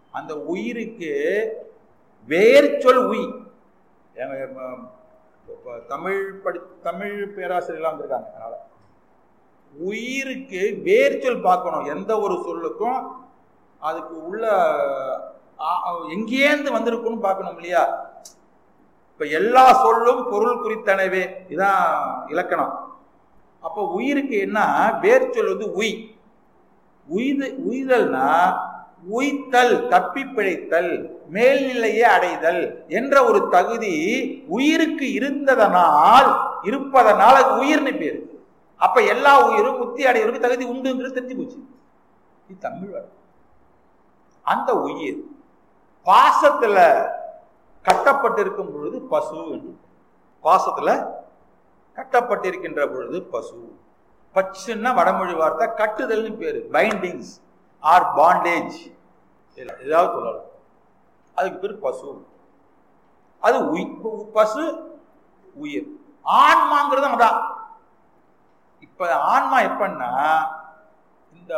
அந்த உயிருக்கு வேர் சொல் உய் எங்க, ம, இப்ப தமிழ் படி தமிழ் பேராசிரியர்லாம் வந்திருக்காங்க அதனால உயிருக்கு வேர் சொல் பார்க்கணும் எந்த ஒரு சொல்லுக்கும் அதுக்கு உள்ள ஆ, எங்கேருந்து வந்திருக்குன்னு பார்க்கணும் இல்லையா இப்ப எல்லா சொல்லும் பொருள் குறித்தனவே இதான் இலக்கணம் அப்போ உயிருக்கு என்ன வேர் சொல் வந்து உய் உய்து உய்தல்னா உய்த்தல் தப்பி பிழைத்தல் மேல்நிலையை அடைதல் என்ற ஒரு தகுதி உயிருக்கு இருந்ததனால் இருப்பதனால் அது உயிர்னு பேர் அப்ப எல்லா உயிரும் முத்தி அடைவதற்கு தகுதி உண்டுங்கிறது தெரிஞ்சு போச்சு இது தமிழ் வார்த்தை. அந்த உயிர் பாசத்துல கட்டப்பட்டிருக்கும் பொழுது பசு என்று பாசத்துல கட்டப்பட்டிருக்கின்ற பொழுது பசு பச்சுன்னா வடமொழி வார்த்தை கட்டுதல்னு பேரு பைண்டிங்ஸ் ஆர் பாண்டேஜ் ஏதாவது சொல்லலாம் அதுக்கு பேர் பசு அது உய் உ- பசு உயிர் ஆன்மாங்கிறது அதான் இப்ப ஆன்மா எப்பன்னா இந்த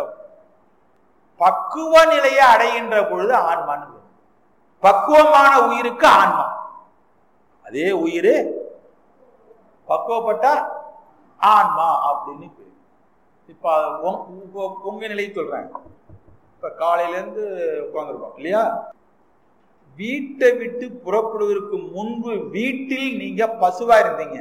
பக்குவ நிலையை அடைகின்ற பொழுது ஆன்மான்னு பேரு. பக்குவமான உயிருக்கு ஆன்மா அதே உயிர் பக்குவப்பட்டா ஆன்மா அப்படின்னு பேரு இப்ப உங்க- உங்க- உங்க நிலையை சொல்றேன் இப்ப காலையில இருந்து உட்காந்துருக்கோம் இல்லையா வீட்டை விட்டு புறப்படுவதற்கு முன்பு வீட்டில் நீங்க பசுவா இருந்தீங்க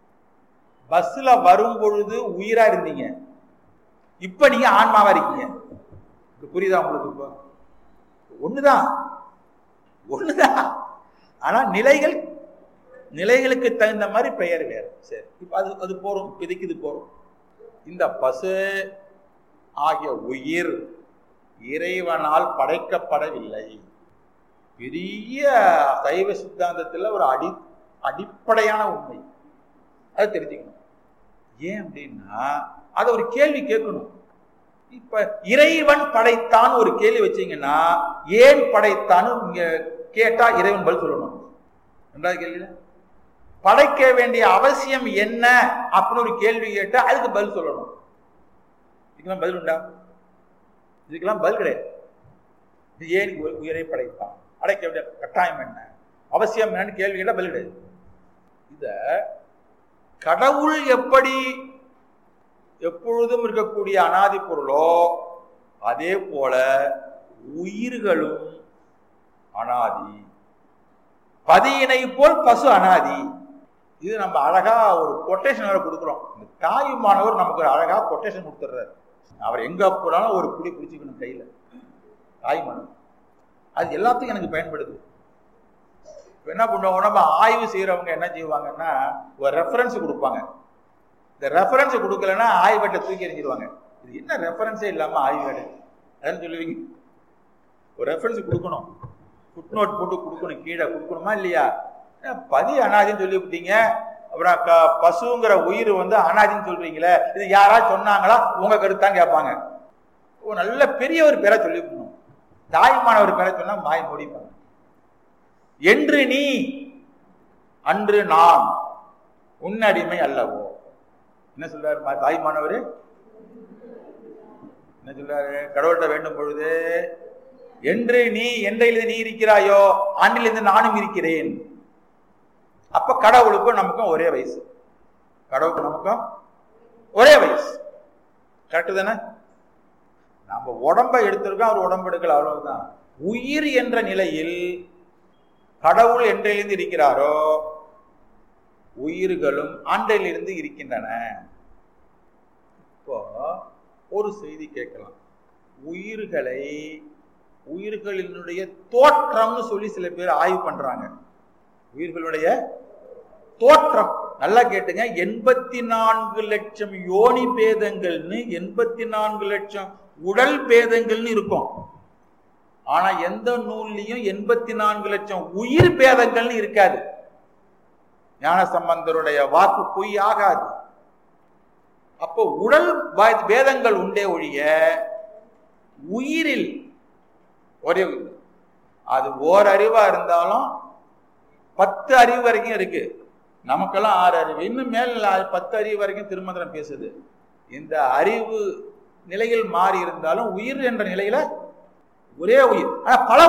பஸ்ல வரும் பொழுது உயிரா இருந்தீங்க இப்ப நீங்க ஆன்மாவா இருக்கீங்க இது புரியுதா உங்களுக்கு இப்போ ஒண்ணுதான் ஒண்ணுதான் ஆனா நிலைகள் நிலைகளுக்கு தகுந்த மாதிரி பெயர் வேறு சரி இப்ப அது அது போறோம் இப்போதைக்கு இது போறோம் இந்த பசு ஆகிய உயிர் இறைவனால் படைக்கப்படவில்லை பெரிய சைவ சித்தாந்தத்தில் ஒரு அடி அடிப்படையான உண்மை அதை தெரிஞ்சுக்கணும் ஏன் அப்படின்னா அதை ஒரு கேள்வி கேட்கணும் இப்ப இறைவன் படைத்தான் ஒரு கேள்வி வச்சீங்கன்னா ஏன் படைத்தான்னு நீங்க கேட்டா இறைவன் பதில் சொல்லணும் ரெண்டாவது கேள்வியில படைக்க வேண்டிய அவசியம் என்ன அப்படின்னு ஒரு கேள்வி கேட்டா அதுக்கு பதில் சொல்லணும் இதுக்கெல்லாம் பதில் உண்டா இதுக்கெல்லாம் பதில் கிடையாது இது ஏன் உ- உயிரை படைத்தான் அடைக்க வேண்டிய கட்டாயம் என்ன அவசியம் என்னன்னு கேள்வி கேட்டா பதில் கிடையாது இத கடவுள் எப்படி எப்பொழுதும் இருக்கக்கூடிய அனாதி பொருளோ அதே போல உயிர்களும் அனாதி பதியினை போல் பசு அனாதி இது நம்ம அழகா ஒரு கொட்டேஷன் வேற கொடுக்குறோம் இந்த தாய் மாணவர் நமக்கு ஒரு அழகா கொட்டேஷன் கொடுத்துட்றாரு அவர் எங்க போனாலும் ஒரு புடி பிடிச்சிக்கணும் கையில தாய் மாணவர் அது எல்லாத்துக்கும் எனக்கு பயன்படுது இப்ப என்ன பண்ணுவாங்க நம்ம ஆய்வு செய்யறவங்க என்ன செய்வாங்கன்னா ஒரு ரெஃபரன்ஸ் கொடுப்பாங்க இந்த ரெஃபரன்ஸ் கொடுக்கலன்னா ஆய்வேட்டை தூக்கி எறிஞ்சிருவாங்க இது என்ன ரெஃபரன்ஸே இல்லாம ஆய்வேடு அதான் சொல்லுவீங்க ஒரு ரெஃபரன்ஸ் கொடுக்கணும் ஃபுட் நோட் போட்டு கொடுக்கணும் கீழே கொடுக்கணுமா இல்லையா ஏன் பதி அனாதின்னு சொல்லிவிட்டீங்க அப்புறம் க பசுங்கிற உயிர் வந்து அனாதின்னு சொல்றீங்களே இது யாராவது சொன்னாங்களா உங்க கருத்தான் கேட்பாங்க ஓ நல்ல பெரிய ஒரு பேரை சொல்லிவிடணும் தாய்மான ஒரு பேரை சொன்னா மாய் முடிப்பாங்க என்று நீ அன்று நான் உன்னடிமை அல்லவோ என்ன சொல்றாரு மா- தாய்மானவரு என்ன சொல்றாரு கடவுள்கிட்ட வேண்டும் பொழுது என்று நீ என்றையிலிருந்து நீ இருக்கிறாயோ ஆண்டிலிருந்து நானும் இருக்கிறேன் அப்ப கடவுளுக்கும் நமக்கும் ஒரே வயசு கடவுளுக்கு நமக்கும் ஒரே வயசு கரெக்டு தானே நம்ம உடம்பை எடுத்திருக்கோம் அவர் உடம்பு எடுக்கல அவ்வளவுதான் உயிர் என்ற நிலையில் கடவுள் என்றையிலிருந்து இருக்கிறாரோ உயிர்களும் ஆண்டையிலிருந்து இருக்கின்றன இப்போ ஒரு செய்தி கேட்கலாம் உயிர்களை உயிர்களினுடைய தோற்றம்னு சொல்லி சில பேர் ஆய்வு பண்றாங்க உயிர்களுடைய தோற்றம் நல்லா கேட்டுங்க எண்பத்தி நான்கு லட்சம் யோனி பேதங்கள்னு எண்பத்தி நான்கு லட்சம் உடல் பேதங்கள்னு இருக்கும் ஆனா எந்த நூல்லையும் எண்பத்தி நான்கு லட்சம் உயிர் பேதங்கள்னு இருக்காது ஞான சம்பந்தருடைய வாக்கு பொய் ஆகாது அப்போ உடல் பா- பேதங்கள் உண்டே ஒழிய உயிரில் ஒரே உயிர். அது ஓர் அறிவா இருந்தாலும் பத்து அறிவு வரைக்கும் இருக்கு நமக்கெல்லாம் ஆறு அறிவு இன்னும் மேல பத்து அறிவு வரைக்கும் திருமந்திரம் பேசுது இந்த அறிவு நிலையில் மாறி இருந்தாலும் உயிர் என்ற நிலையில ஒரே உயிர் ஆனா பல